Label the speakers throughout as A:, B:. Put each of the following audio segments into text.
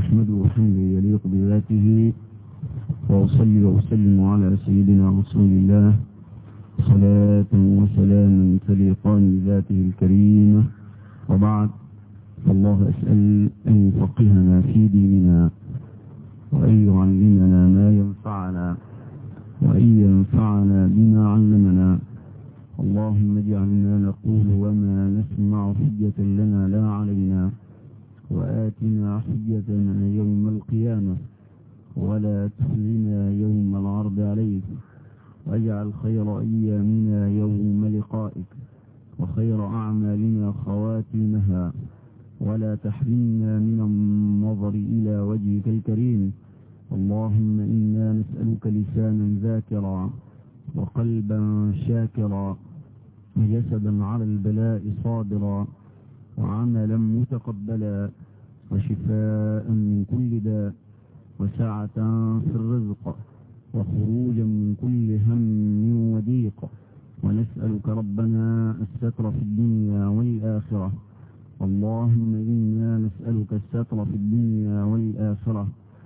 A: أحمده حمدا يليق بذاته وأصلي وأسلم على سيدنا رسول الله صلاة وسلاما تليقان بذاته الكريمة وبعد فالله أسأل أن يفقهنا في ديننا وأن يعلمنا ما ينفعنا وأن ينفعنا بما علمنا اللهم اجعلنا نقول وما نسمع حجة لنا لا علينا وآتنا حجتنا يوم القيامة ولا تخزنا يوم العرض عليك واجعل خير أيامنا يوم لقائك وخير أعمالنا خواتمها ولا تحرمنا من النظر إلى وجهك الكريم اللهم إنا نسألك لسانا ذاكرا وقلبا شاكرا وجسدا على البلاء صابرا وعملا متقبلا وشفاء من كل داء وسعة في الرزق وخروجا من كل هم وضيق ونسألك ربنا الستر في الدنيا والآخرة اللهم إنا نسألك الستر في الدنيا والآخرة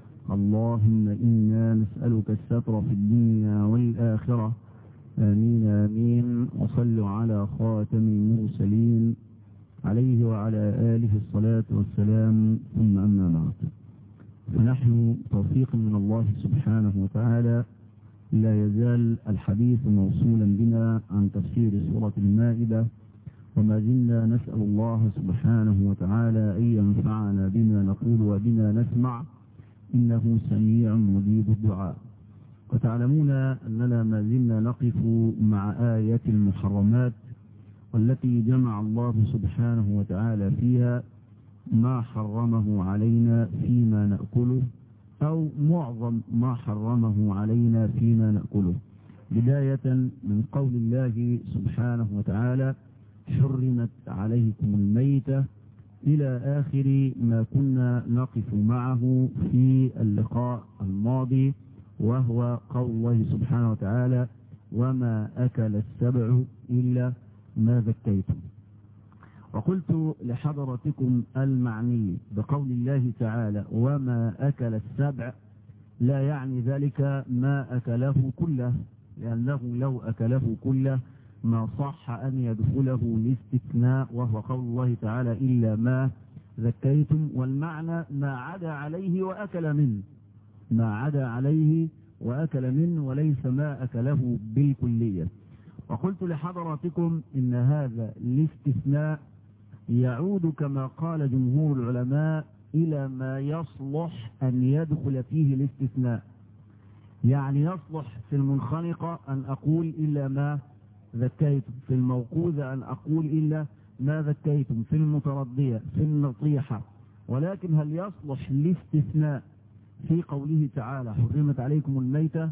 A: اللهم إنا نسألك الستر في الدنيا والآخرة آمين آمين وصلوا على خاتم المرسلين عليه وعلى آله الصلاة والسلام ثم أما بعد فنحن توفيق من الله سبحانه وتعالى لا يزال الحديث موصولا بنا عن تفسير سورة المائدة وما زلنا نسأل الله سبحانه وتعالى أن ينفعنا بما نقول وبما نسمع إنه سميع مجيب الدعاء وتعلمون أننا ما زلنا نقف مع آية المحرمات والتي جمع الله سبحانه وتعالى فيها ما حرمه علينا فيما نأكله أو معظم ما حرمه علينا فيما نأكله بداية من قول الله سبحانه وتعالى حرمت عليكم الميتة إلى آخر ما كنا نقف معه في اللقاء الماضي وهو قول الله سبحانه وتعالى وما أكل السبع إلا ما ذكيتم وقلت لحضرتكم المعني بقول الله تعالى وما أكل السبع لا يعني ذلك ما أكله كله لأنه لو أكله كله ما صح أن يدخله الاستثناء وهو قول الله تعالى إلا ما ذكيتم والمعنى ما عدا عليه وأكل منه ما عدا عليه وأكل منه وليس ما أكله بالكلية وقلت لحضراتكم إن هذا الاستثناء يعود كما قال جمهور العلماء إلى ما يصلح أن يدخل فيه الاستثناء يعني يصلح في المنخنقة أن أقول إلا ما ذكيتم في الموقوذة أن أقول إلا ما ذكيتم في المتردية في النطيحة ولكن هل يصلح الاستثناء في قوله تعالى حرمت عليكم الميتة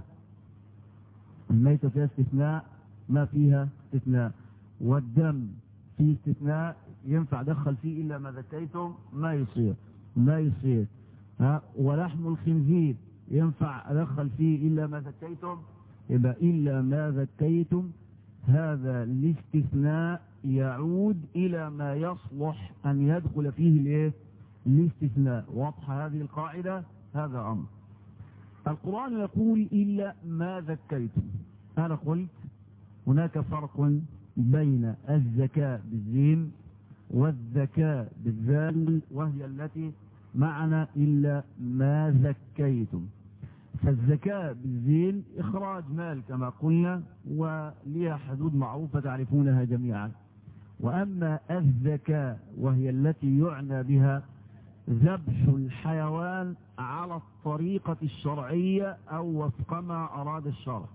A: الميتة فيها استثناء ما فيها استثناء والدم في استثناء ينفع دخل فيه إلا ما ذكيتم ما يصير ما يصير ها ولحم الخنزير ينفع أدخل فيه إلا ما ذكيتم يبقى إلا ما ذكيتم هذا الاستثناء يعود إلى ما يصلح أن يدخل فيه الايه الاستثناء واضحة هذه القاعدة هذا أمر القرآن يقول إلا ما ذكيتم أنا قلت هناك فرق بين الزكاة بالزين والذكاء بالذال وهي التي معنى إلا ما ذكيتم فالزكاة بالزين إخراج مال كما قلنا ولها حدود معروفة تعرفونها جميعا وأما الزكاة وهي التي يعنى بها ذبح الحيوان على الطريقة الشرعية أو وفق ما أراد الشرع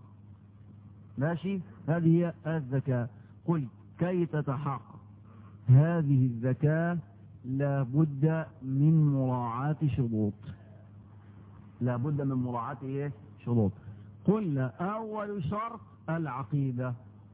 A: ماشي هذه هي الزكاة قل كي تتحقق هذه الزكاة لابد من مراعاة شروط لابد من مراعاة ايه شروط قلنا اول شرط العقيدة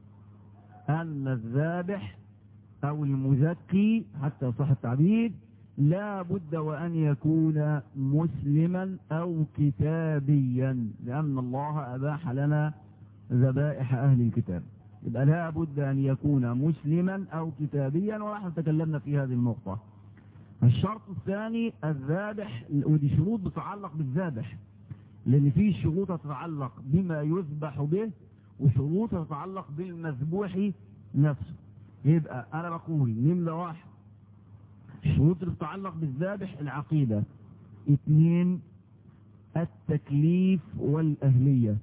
A: ان الذابح او المزكي حتى صح التعبير لا بد وان يكون مسلما او كتابيا لان الله اباح لنا ذبائح اهل الكتاب يبقى لا بد ان يكون مسلما او كتابيا ونحن تكلمنا في هذه النقطة الشرط الثاني الذابح ودي شروط بتتعلق بالذابح لأن في شروط تتعلق بما يذبح به وشروط تتعلق بالمذبوح نفسه يبقى أنا بقول نملة واحد الشروط اللي تتعلق بالذابح العقيدة اثنين التكليف والأهلية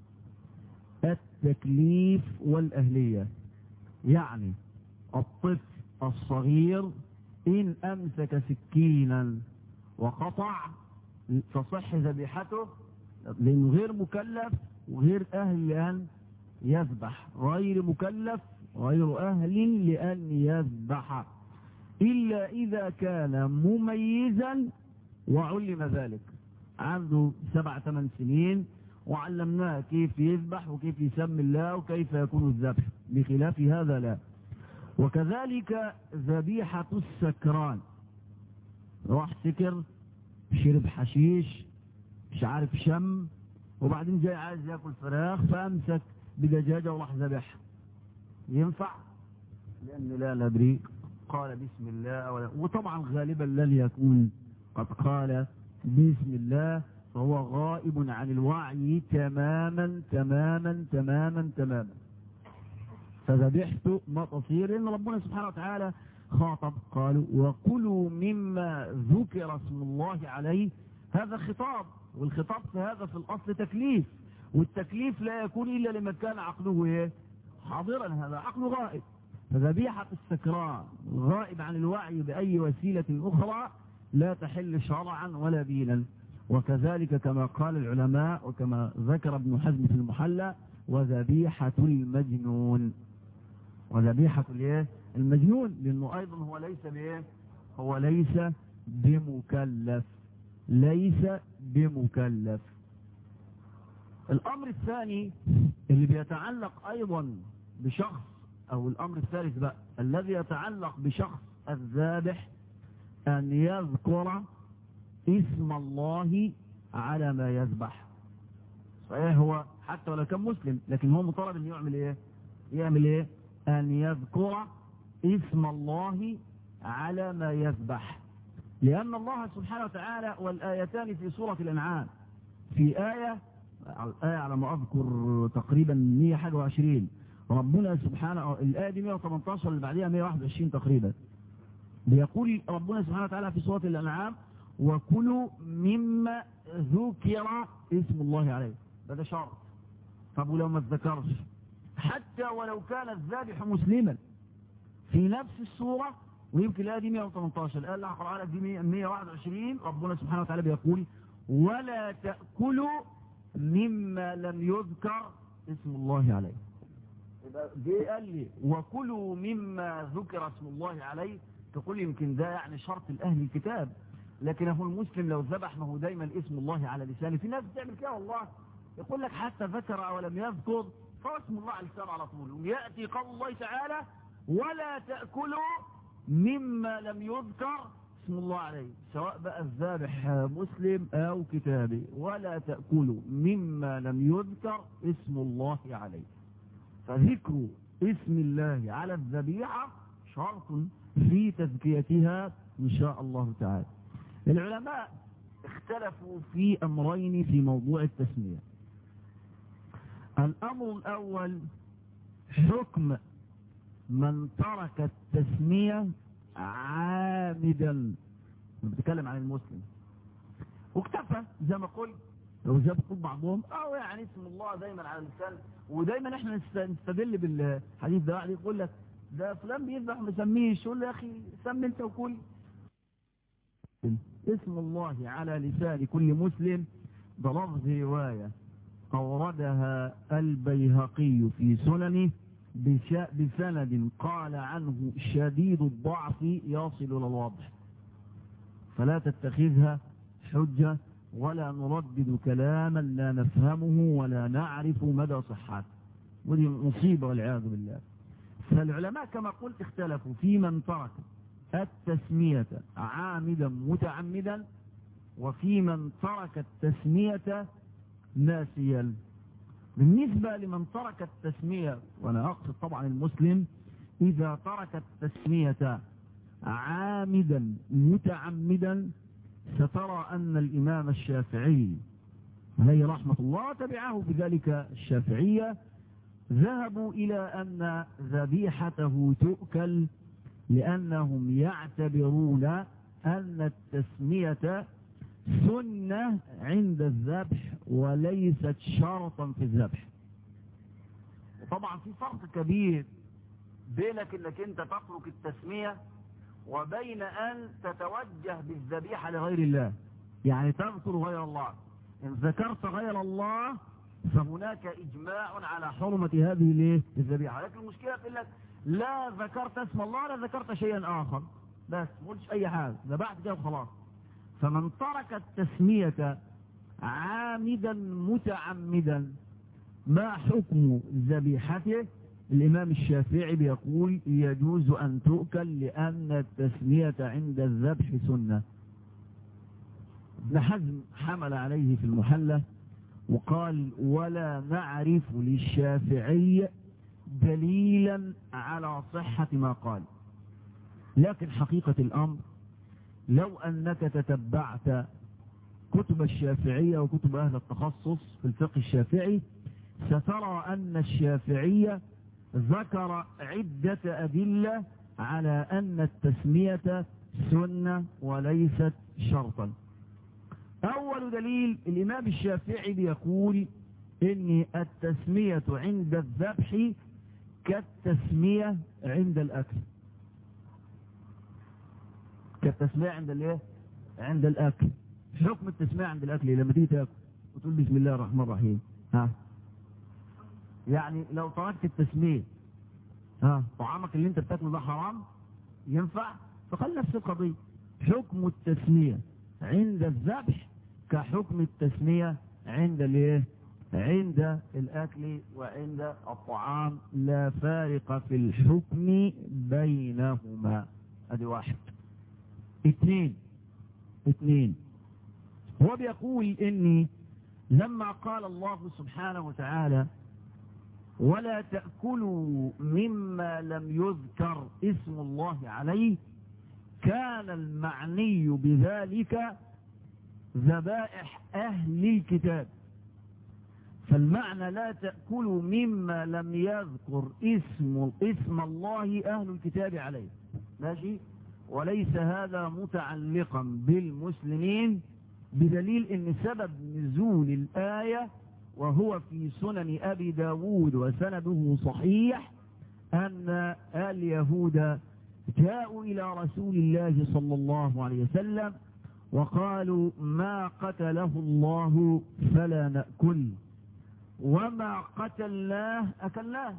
A: التكليف والأهلية يعني الطفل الصغير إن أمسك سكينا وقطع تصح ذبيحته لأنه غير مكلف وغير أهل لأن يذبح غير مكلف غير أهل لأن يذبح إلا إذا كان مميزا وعلم ذلك عنده سبع ثمان سنين وعلمناه كيف يذبح وكيف يسمي الله وكيف يكون الذبح بخلاف هذا لا وكذلك ذبيحة السكران راح سكر شرب حشيش مش عارف شم وبعدين جاي عايز ياكل فراخ فامسك بدجاجة وراح ذبحها ينفع لأنه لا ندري قال بسم الله ولا وطبعا غالبا لن يكون قد قال بسم الله فهو غائب عن الوعي تماما تماما تماما تماما فذبحت ما تصير إن ربنا سبحانه وتعالى خاطب قالوا وكلوا مما ذكر اسم الله عليه هذا خطاب والخطاب في هذا في الأصل تكليف والتكليف لا يكون إلا لمن كان عقله إيه؟ حاضرا هذا عقله غائب فذبيحة السكران غائب عن الوعي بأي وسيلة أخرى لا تحل شرعا ولا دينا وكذلك كما قال العلماء وكما ذكر ابن حزم في المحلى وذبيحة المجنون وذبيحة الايه المجنون لانه ايضا هو ليس بايه هو ليس بمكلف ليس بمكلف الامر الثاني اللي بيتعلق ايضا بشخص او الامر الثالث بقى الذي يتعلق بشخص الذابح ان يذكر اسم الله على ما يذبح صحيح هو حتى ولو كان مسلم لكن هو مطالب ان يعمل ايه يعمل ايه ان يذكر اسم الله على ما يذبح لان الله سبحانه وتعالى والايتان في سورة الانعام في آية الآية على ما أذكر تقريبا 121 ربنا سبحانه الآية دي 118 اللي بعدها 121 تقريبا بيقول ربنا سبحانه وتعالى في سورة الأنعام وكلوا مما ذكر اسم الله عليه هذا شرط طب ولو ما اتذكرش حتى ولو كان الذابح مسلما في نفس السورة ويمكن الآية دي 118 الآية اللي هقرأها لك دي 121 ربنا سبحانه وتعالى بيقول ولا تأكلوا مما لم يذكر اسم الله عليه يبقى جه قال لي وكلوا مما ذكر اسم الله عليه تقول يمكن ده يعني شرط الأهل الكتاب لكن هو المسلم لو ذبح ما هو دايما اسم الله على لسانه في ناس بتعمل كده والله يقول لك حتى ذكر او لم يذكر فاسم الله على لسانه على طول وياتي قول الله تعالى ولا تاكلوا مما لم يذكر اسم الله عليه سواء بقى الذابح مسلم او كتابي ولا تاكلوا مما لم يذكر اسم الله عليه فذكر اسم الله على الذبيحه شرط في تزكيتها ان شاء الله تعالى العلماء اختلفوا في أمرين في موضوع التسمية الأمر الأول حكم من ترك التسمية عامدا بتكلم عن المسلم واكتفى زي ما قلت لو زي ما قلت بعضهم او يعني اسم الله دايما على اللسان ودايما احنا نستدل بالحديث ده واحد يقول لك ده فلان بيذبح ما يسميش يقول له يا اخي سمي انت وكل اسم الله على لسان كل مسلم بلفظ رواية أوردها البيهقي في سننه بسند قال عنه شديد الضعف يصل إلى الوضع فلا تتخذها حجة ولا نردد كلاما لا نفهمه ولا نعرف مدى صحته ودي مصيبة والعياذ بالله فالعلماء كما قلت اختلفوا في من ترك التسمية عامدا متعمدا وفي من ترك التسمية ناسيا بالنسبة لمن ترك التسمية وانا اقصد طبعا المسلم اذا ترك التسمية عامدا متعمدا سترى أن الإمام الشافعي عليه رحمة الله تبعه بذلك الشافعية ذهبوا إلى أن ذبيحته تؤكل لأنهم يعتبرون أن التسمية سنة عند الذبح وليست شرطا في الذبح طبعا في فرق كبير بينك انك انت تترك التسمية وبين ان تتوجه بالذبيحة لغير الله يعني تذكر غير الله ان ذكرت غير الله فهناك اجماع على حرمة هذه الايه الذبيحة لكن المشكلة في لك لا ذكرت اسم الله لا ذكرت شيئا اخر بس ما قلتش اي حاجة ذبحت كده وخلاص فمن ترك التسمية عامدا متعمدا ما حكم ذبيحته الإمام الشافعي بيقول يجوز أن تؤكل لأن التسمية عند الذبح سنة ابن حزم حمل عليه في المحلة وقال ولا نعرف للشافعي دليلا على صحة ما قال لكن حقيقة الأمر لو أنك تتبعت كتب الشافعية وكتب أهل التخصص في الفقه الشافعي سترى أن الشافعية ذكر عدة أدلة على أن التسمية سنة وليست شرطا أول دليل الإمام الشافعي بيقول إن التسمية عند الذبح كالتسمية عند الأكل كالتسمية عند الايه عند الأكل حكم التسمية عند الأكل لما تيجي تاكل وتقول بسم الله الرحمن الرحيم ها يعني لو تركت التسمية ها طعامك اللي انت بتاكله ده حرام ينفع فخلي نفس القضية حكم التسمية عند الذبح كحكم التسمية عند الايه عند الاكل وعند الطعام لا فارق في الحكم بينهما ادي واحد اثنين اثنين هو بيقول اني لما قال الله سبحانه وتعالى ولا تأكلوا مما لم يذكر اسم الله عليه كان المعني بذلك ذبائح أهل الكتاب فالمعنى لا تأكلوا مما لم يذكر اسم اسم الله أهل الكتاب عليه ماشي وليس هذا متعلقا بالمسلمين بدليل ان سبب نزول الآية وهو في سنن أبي داود وسنده صحيح أن اليهود جاءوا إلى رسول الله صلى الله عليه وسلم وقالوا ما قتله الله فلا نأكل وما قتلناه أكلناه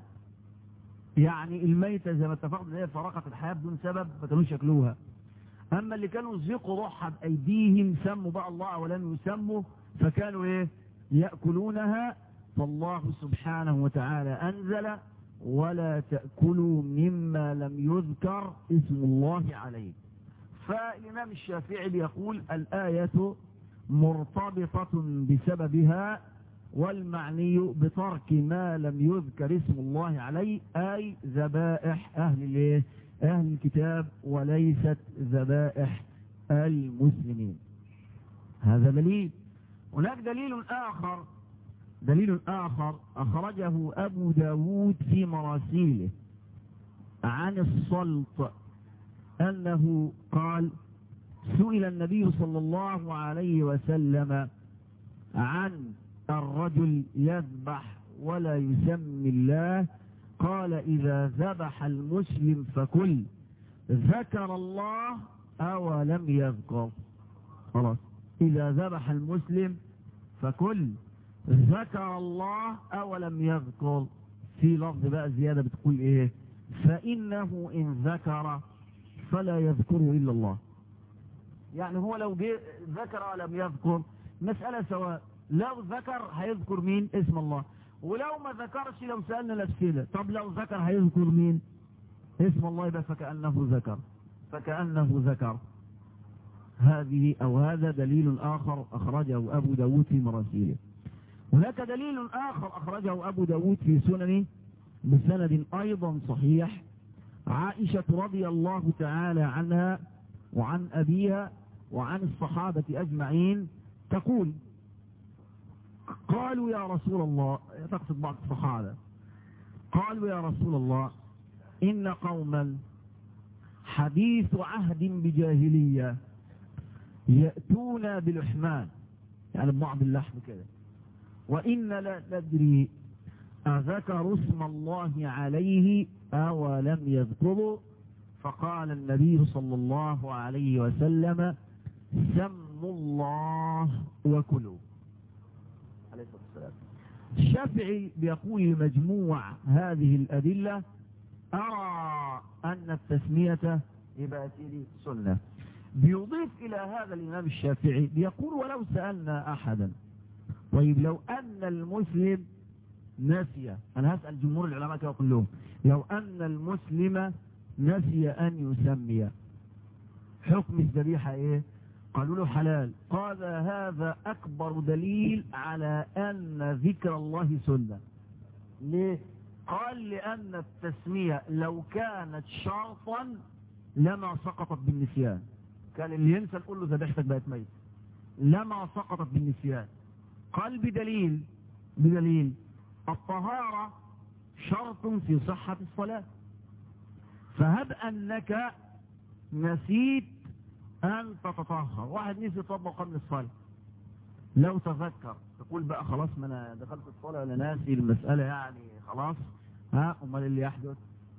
A: يعني الميتة زي ما اتفقنا هي فرقت الحياة بدون سبب ما كانوش ياكلوها أما اللي كانوا زقوا روحها بأيديهم سموا بقى الله ولم يسموا فكانوا إيه يأكلونها فالله سبحانه وتعالى أنزل ولا تأكلوا مما لم يذكر اسم الله عليه فالإمام الشافعي بيقول الآية مرتبطة بسببها والمعني بترك ما لم يذكر اسم الله عليه أي ذبائح أهل الايه أهل الكتاب وليست ذبائح المسلمين هذا دليل هناك دليل آخر دليل آخر أخرجه أبو داود في مراسيله عن الصلط أنه قال سئل النبي صلى الله عليه وسلم عن الرجل يذبح ولا يسمي الله قال إذا ذبح المسلم فكل ذكر الله أو لم يذكر خلاص إذا ذبح المسلم فكل ذكر الله أو لم يذكر في لفظ بقى زيادة بتقول إيه فإنه إن ذكر فلا يذكره إلا الله يعني هو لو جه ذكر أو لم يذكر مسألة سواء لو ذكر هيذكر مين اسم الله ولو ما ذكرش لو سألنا نفسنا طب لو ذكر هيذكر مين اسم الله يبقى فكأنه ذكر فكأنه ذكر هذه أو هذا دليل آخر أخرجه أبو داود في مراسيله هناك دليل آخر أخرجه أبو داود في سننه بسند أيضا صحيح
B: عائشة رضي الله تعالى عنها وعن أبيها وعن الصحابة أجمعين تقول قالوا يا رسول الله تقصد بعض الصحابة قالوا يا رسول الله إن قوما حديث عهد بجاهلية يأتون بلحمان يعني ببعض اللحم كده وإن لا ندري أذكروا اسم الله عليه أو لم يذكروا فقال النبي صلى الله عليه وسلم سموا الله وكلوا عليه الصلاة والسلام الشافعي بيقول لمجموع هذه الأدلة أرى أن التسمية يبقى سيدي سنة بيضيف إلى هذا الإمام الشافعي بيقول ولو سألنا أحدا طيب لو أن المسلم نسي أنا هسأل جمهور العلماء كده كلهم لو أن المسلم نسي أن يسمي حكم الذبيحة إيه قالوا له حلال قال هذا أكبر دليل على أن ذكر الله سنة ليه قال لأن التسمية لو كانت شرطا لما سقطت بالنسيان كان اللي ينسى نقول له ذبيحتك بقت ميت لما سقطت بالنسيان قال بدليل بدليل الطهارة شرط في صحة الصلاة فهب أنك نسيت أن تتطهر واحد نسي يطبق قبل الصلاة لو تذكر تقول بقى خلاص ما أنا دخلت الصلاة أنا ناسي المسألة يعني خلاص ها أمال اللي يحدث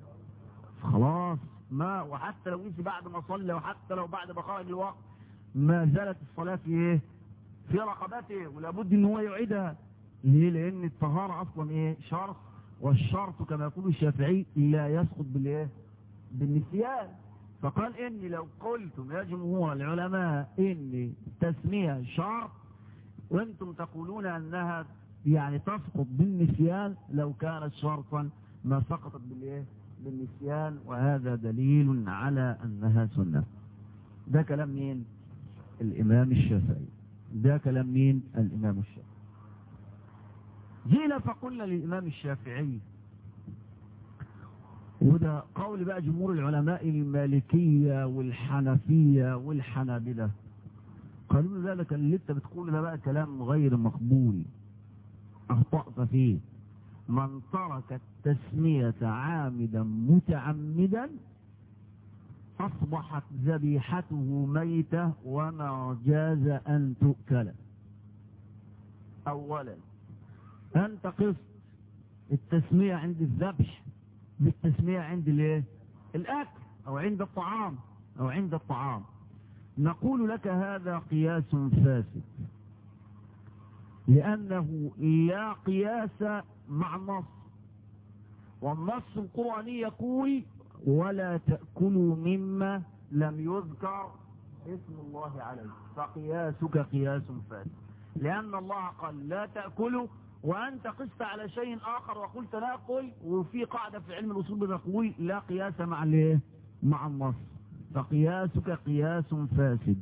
B: خلاص ما وحتى لو نسي بعد ما صلى وحتى لو بعد ما خرج الوقت ما زالت الصلاة في ايه في رقبته ولابد ان هو يعيدها ليه لان الطهارة اصلا ايه شرط والشرط كما يقول الشافعي لا يسقط بالايه بالنسيان فقال اني لو قلتم يا جمهور العلماء اني تسمية شرط وانتم تقولون انها يعني تسقط بالنسيان لو كانت شرطا ما سقطت بالايه بالنسيان وهذا دليل على انها سنة ده كلام مين الامام الشافعي ده كلام مين الامام الشافعي جينا فقلنا للامام الشافعي وده قول بقى جمهور العلماء المالكية والحنفية والحنابلة قالوا له ذلك اللي انت بتقول ده بقى كلام غير مقبول اخطأت فيه من ترك التسمية عامدا متعمدا أصبحت ذبيحته ميتة وما جاز أن تؤكل أولا أنت قصت التسمية عند الذبح بالتسمية عند الايه الأكل أو عند الطعام أو عند الطعام نقول لك هذا قياس فاسد لأنه لا قياس مع النص والنص القرآني يقول ولا تأكلوا مما لم يذكر اسم الله عليه فقياسك قياس فاسد لأن الله قال لا تأكلوا وأنت قست على شيء آخر وقلت نأكل وفي قاعدة في علم الأصول بتقول لا قياس مع الايه مع النص فقياسك قياس فاسد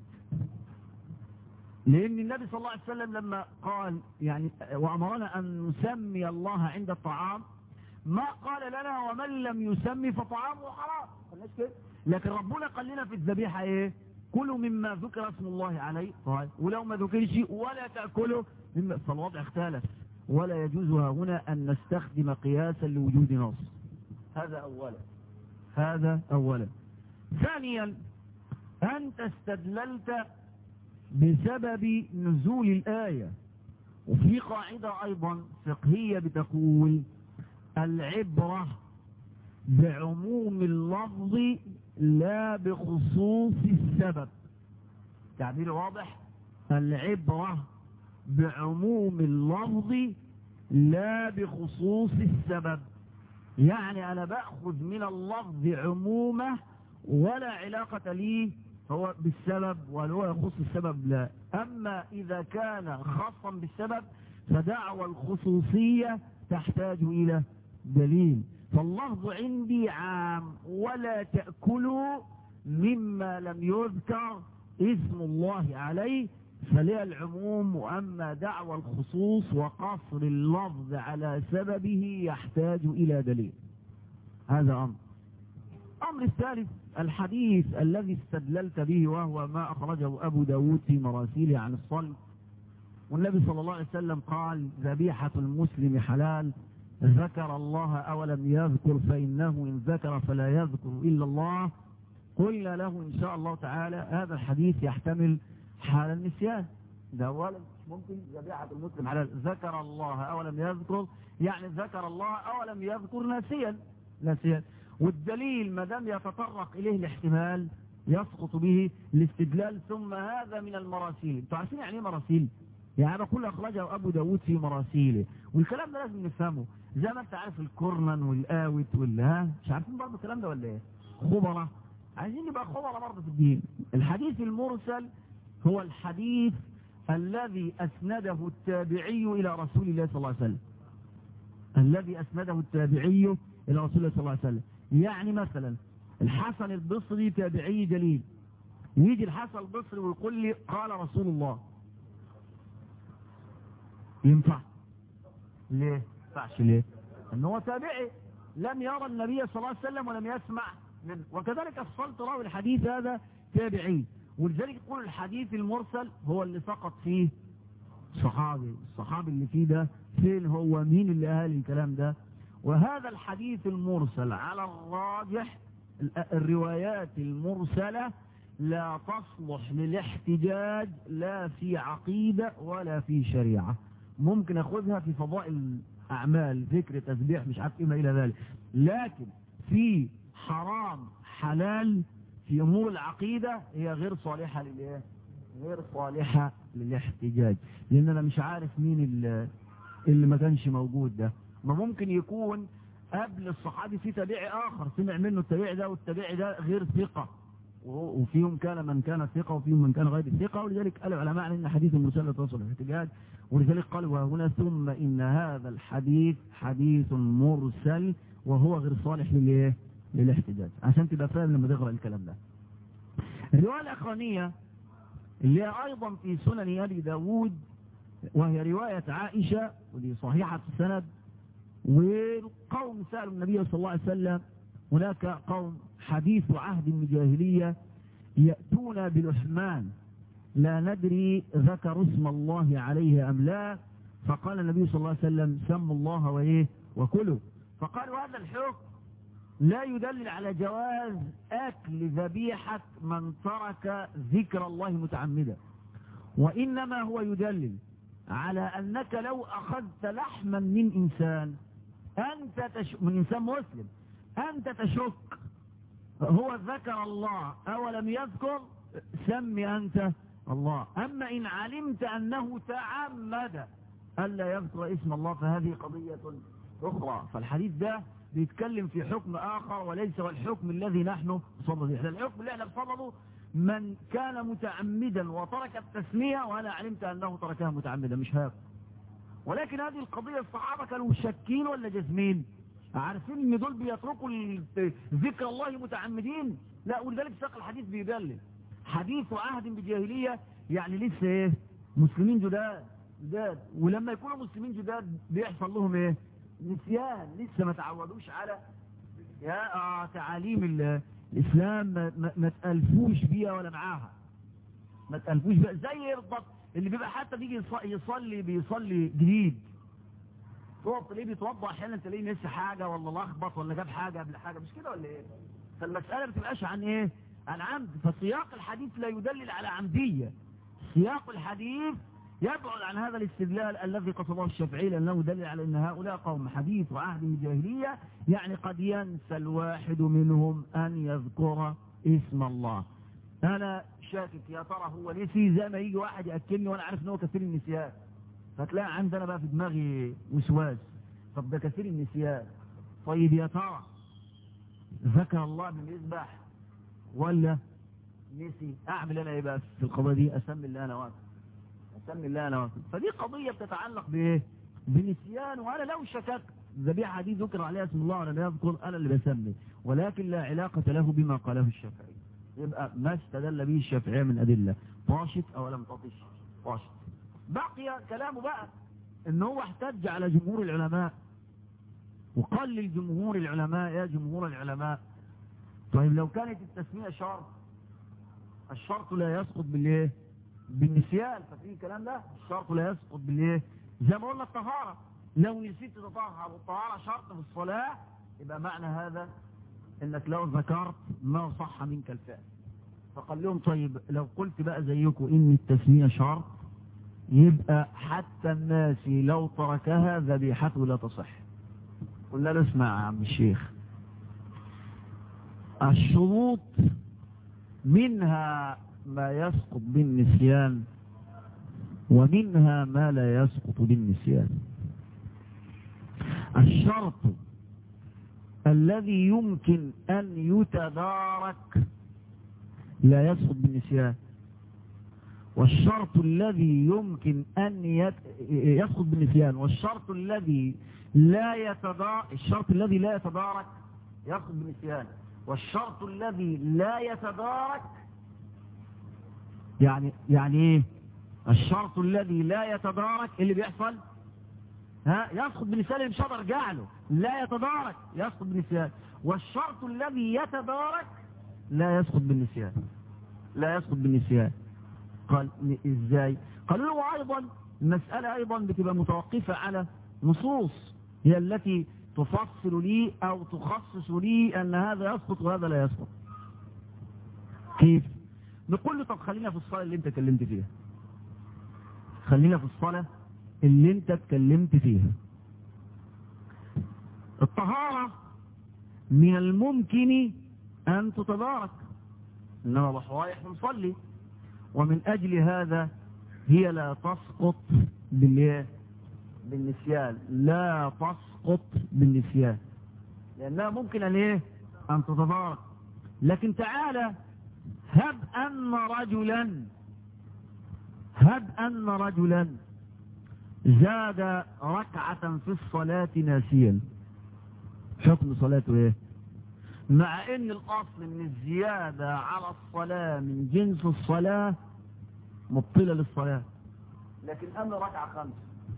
B: لأن النبي صلى الله عليه وسلم لما قال يعني وأمرنا أن نسمي الله عند الطعام ما قال لنا ومن لم يسمي فطعامه حرام لكن ربنا قال لنا في الذبيحة ايه كلوا مما ذكر اسم الله عليه طيب ولو ما ذكرش ولا تأكلوا مما فالوضع اختلف ولا يجوز هنا أن نستخدم قياسا لوجود نص هذا أولا هذا أولا ثانيا أنت استدللت بسبب نزول الآية وفي قاعدة أيضا فقهية بتقول العبرة بعموم اللفظ لا بخصوص السبب تعبير واضح العبرة بعموم اللفظ لا بخصوص السبب يعني أنا بأخذ من اللفظ عمومة ولا علاقة لي هو بالسبب ولا هو يخص السبب لا أما إذا كان خاصا بالسبب فدعوى الخصوصية تحتاج إلى دليل فاللفظ عندي عام ولا تأكلوا مما لم يذكر اسم الله عليه فليه العموم وأما دعوى الخصوص وقصر اللفظ على سببه يحتاج إلى دليل هذا أمر الأمر الثالث الحديث الذي استدللت به وهو ما أخرجه أبو داود في مراسيله عن الصلب والنبي صلى الله عليه وسلم قال ذبيحة المسلم حلال ذكر الله أولم يذكر فإنه إن ذكر فلا يذكر إلا الله قلنا له إن شاء الله تعالى هذا الحديث يحتمل حال النسيان ده أولا ممكن ذبيحة المسلم حلال ذكر الله أولم يذكر يعني ذكر الله أولم يذكر ناسيا ناسيا والدليل ما دام يتطرق إليه الاحتمال يسقط به الاستدلال ثم هذا من المراسيل انتوا عارفين يعني ايه مراسيل يعني هذا كله أخرجه أبو داود في مراسيله والكلام ده لازم نفهمه زي ما انت عارف الكورنن والآوت والها مش عارفين برضه الكلام ده ولا ايه خبرة عايزين نبقى خبرة برضه في الدين الحديث المرسل هو الحديث الذي أسنده التابعي إلى رسول الله صلى الله عليه وسلم الذي أسنده التابعي إلى رسول الله صلى الله عليه وسلم يعني مثلا الحسن البصري تابعي جليل يجي الحسن البصري ويقول لي قال رسول الله ينفع ليه ينفعش ليه ان هو تابعي لم يرى النبي صلى الله عليه وسلم ولم يسمع منه وكذلك الصلت راوي الحديث هذا تابعي ولذلك يقول الحديث المرسل هو اللي سقط فيه صحابي الصحابي اللي فيه ده فين هو مين اللي قال الكلام ده وهذا الحديث المرسل على الراجح الروايات المرسلة لا تصلح للاحتجاج لا في عقيدة ولا في شريعة ممكن اخذها في فضائل اعمال ذكر تسبيح مش عارف ايه ما الى ذلك لكن في حرام حلال في امور العقيدة هي غير صالحة للايه غير صالحة للاحتجاج لان انا مش عارف مين اللي, اللي ما كانش موجود ده ما ممكن يكون قبل الصحابي في تابعي اخر سمع منه التابعي ده والتابعي ده غير ثقة وفيهم كان من كان ثقة وفيهم من كان غير ثقة ولذلك قال العلماء ان حديث المسلة تصل الاحتجاج ولذلك قال وهنا ثم ان هذا الحديث حديث مرسل وهو غير صالح للايه للاحتجاج عشان تبقى فاهم لما تقرا الكلام ده الرواية الاخرانية اللي هي ايضا في سنن ابي داود وهي رواية عائشة ودي صحيحة السند وقوم سألوا النبي صلى الله عليه وسلم هناك قوم حديث عهد بجاهلية يأتون بلحمان لا ندري ذكر اسم الله عليه أم لا فقال النبي صلى الله عليه وسلم سموا الله وإيه وكلوا فقالوا هذا الحكم لا يدلل على جواز أكل ذبيحة من ترك ذكر الله متعمدا وإنما هو يدلل على أنك لو أخذت لحما من إنسان أنت تش... من إنسان مسلم أنت تشك هو ذكر الله أو لم يذكر سمي أنت الله أما إن علمت أنه تعمد ألا يذكر اسم الله فهذه قضية أخرى فالحديث ده بيتكلم في حكم آخر وليس هو الحكم الذي نحن صدده الحكم اللي احنا بصدده من كان متعمدا وترك التسمية وأنا علمت أنه تركها متعمدا مش هذا ولكن هذه القضية الصحابة كانوا شاكين ولا جزمين عارفين ان دول بيتركوا ذكر الله متعمدين لا ولذلك ساق الحديث بيدلل حديث عهد بجاهلية يعني لسه ايه مسلمين جداد جداد ولما يكونوا مسلمين جداد بيحصل لهم ايه نسيان لسه ما تعودوش على يا آه تعاليم الاسلام ما, ما, ما تألفوش بيها ولا معاها ما تألفوش بيها زي يرضط اللي بيبقى حتى بيجي يصلي بيصلي جديد تقف تلاقيه بيتوضا احيانا تلاقيه نسي حاجه ولا لخبط ولا جاب حاجه قبل حاجه مش كده ولا ايه فالمساله ما بتبقاش عن ايه عن عمد فسياق الحديث لا يدلل على عمديه سياق الحديث يبعد عن هذا الاستدلال الذي قصده الشافعي لانه يدلل على ان هؤلاء قوم حديث وعهد الجاهليه يعني قد ينسى الواحد منهم ان يذكر اسم الله انا شاكك يا ترى هو نسي زي ما يجي واحد ياكلني وانا عارف ان هو كثير النسيان فتلاقي عندنا بقى في دماغي وسواس طب ده كثير النسيان طيب يا ترى ذكر الله بالمذبح ولا نسي اعمل انا ايه بقى في القضيه دي اسمي اللي انا واقف اسمي اللي انا واقف فدي قضيه بتتعلق بايه بنسيان وانا لو شككت ذبيحه دي ذكر عليها اسم الله ولا يذكر انا اللي بسمي ولكن لا علاقه له بما قاله الشافعي يبقى ما استدل به الشافعيه من ادله طاشت او لم تطش طاشت بقي كلامه بقى ان هو احتج على جمهور العلماء وقال للجمهور العلماء يا جمهور العلماء طيب لو كانت التسمية شرط الشرط لا يسقط بالايه بالنسيان فاكرين الكلام ده الشرط لا يسقط بالايه زي ما قلنا الطهارة لو نسيت تطهر والطهارة شرط في الصلاة يبقى معنى هذا انك لو ذكرت ما صح منك الفعل فقال لهم طيب لو قلت بقى زيكم ان التسمية شرط يبقى حتى الناس لو تركها ذبيحته لا تصح قلنا له اسمع يا عم الشيخ الشروط منها ما يسقط بالنسيان ومنها ما لا يسقط بالنسيان الشرط الذي يمكن أن يتدارك لا يسقط بالنسيان والشرط الذي يمكن أن يسقط بالنسيان والشرط الذي لا يتدارك الشرط الذي لا يتدارك يسقط بالنسيان والشرط الذي لا يتدارك يعني يعني ايه الشرط الذي لا يتدارك اللي بيحصل ها يسقط بالنسيان مش هقدر ارجع له لا يتدارك يسقط بالنسيان والشرط الذي يتدارك لا يسقط بالنسيان لا يسقط بالنسيان قال ازاي قالوا له ايضا المسألة ايضا بتبقى متوقفة على نصوص هي التي تفصل لي او تخصص لي ان هذا يسقط وهذا لا يسقط كيف نقول له طب خلينا في الصلاة اللي انت كلمت فيها خلينا في الصلاة اللي انت اتكلمت فيها الطهارة من الممكن ان تتدارك انما بحوايح نصلي ومن اجل هذا هي لا تسقط بالايه بالنسيان لا تسقط بالنسيان لانها ممكن ان ايه ان تتدارك لكن تعالى هب ان رجلا هب ان رجلا زاد ركعة في الصلاة ناسيا حكم صلاته ايه مع ان الاصل ان الزيادة على الصلاة من جنس الصلاة مبطلة للصلاة لكن اما ركعة خمس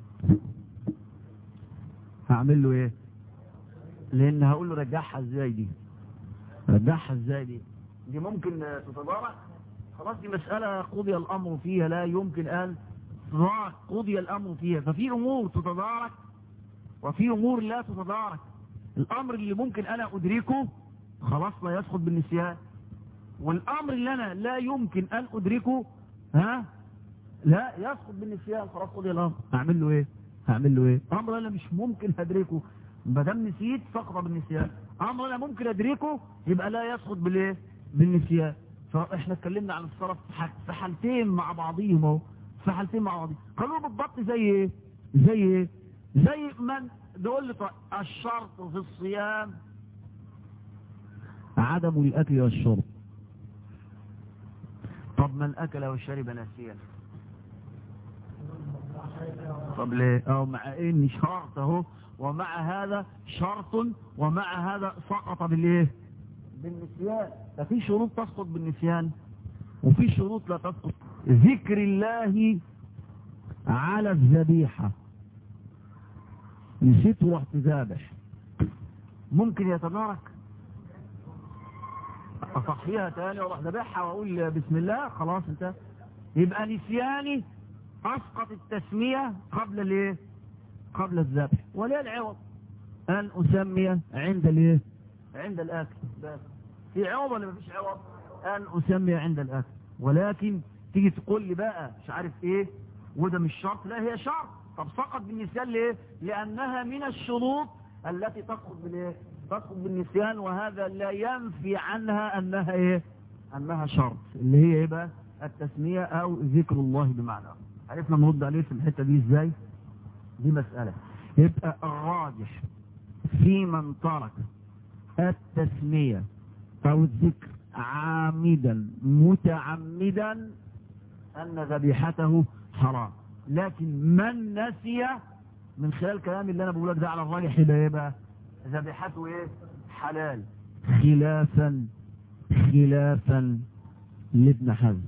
B: هعمل له ايه لان هقول له رجعها ازاي دي رجعها ازاي دي دي ممكن تتضارع خلاص دي مسألة قضي الامر فيها لا يمكن ان تتضارك قضي الامر فيها ففي امور تتضارك وفي امور لا تتضارك الامر اللي ممكن انا ادركه خلاص لا يسقط بالنسيان والامر اللي انا لا يمكن ان ادركه ها لا يسقط بالنسيان خلاص قضي الامر اعمل له ايه هعمل له ايه امر انا مش ممكن ادركه ما دام نسيت سقط بالنسيان امر انا ممكن ادركه يبقى لا يسقط بالايه بالنسيان فاحنا اتكلمنا عن الصرف في حالتين مع بعضيهم اهو في حالتين مع بعضهم قالوا بالضبط زي ايه زي ايه زي من دول لي الشرط في الصيام عدم الاكل والشرب طب من اكل وشرب ناسيا طب ليه اه مع ان شرط اهو ومع هذا شرط ومع هذا سقط بالايه بالنسيان ففي شروط تسقط بالنسيان وفي شروط لا تسقط ذكر الله على الذبيحة نسيت ورحت ذابح ممكن يتدارك اصحيها تاني واروح ذبحها واقول بسم الله خلاص انت يبقى نسياني اسقط التسمية قبل الايه قبل الذبح ولا العوض ان اسمي عند الايه عند الاكل بس في عوض ولا مفيش عوض ان اسمي عند الاكل ولكن تيجي تقول لي بقى مش عارف ايه وده مش شرط لا هي شرط طب سقط بالنسيان ليه لانها من الشروط التي تسقط بالايه تسقط بالنسيان وهذا لا ينفي عنها انها ايه انها شرط اللي هي ايه بقى التسمية او ذكر الله بمعنى عرفنا نرد عليه في الحتة دي ازاي دي مسألة يبقى الراجح في من ترك التسمية او الذكر عامدا متعمدا ان ذبيحته حرام لكن من نسي من خلال كلامي اللي انا بقولك ده على الراجح يبقى ايه بقى ذبيحته ايه حلال خلافا خلافا لابن حزم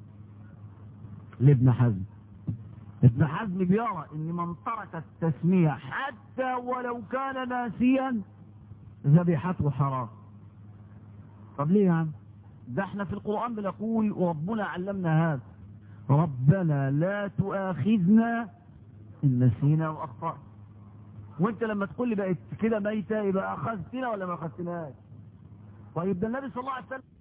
B: لابن حزم ابن حزم بيرى ان من ترك التسمية حتى ولو كان ناسيا ذبيحته حرام طب ليه يا عم ده احنا في القرآن بنقول وربنا علمنا هذا ربنا لا تؤاخذنا إن نسينا وأخطأنا وانت لما تقول لي بقت كده ميتة يبقى أخذتنا ولا ما أخذتناش طيب ده النبي صلى الله عليه وسلم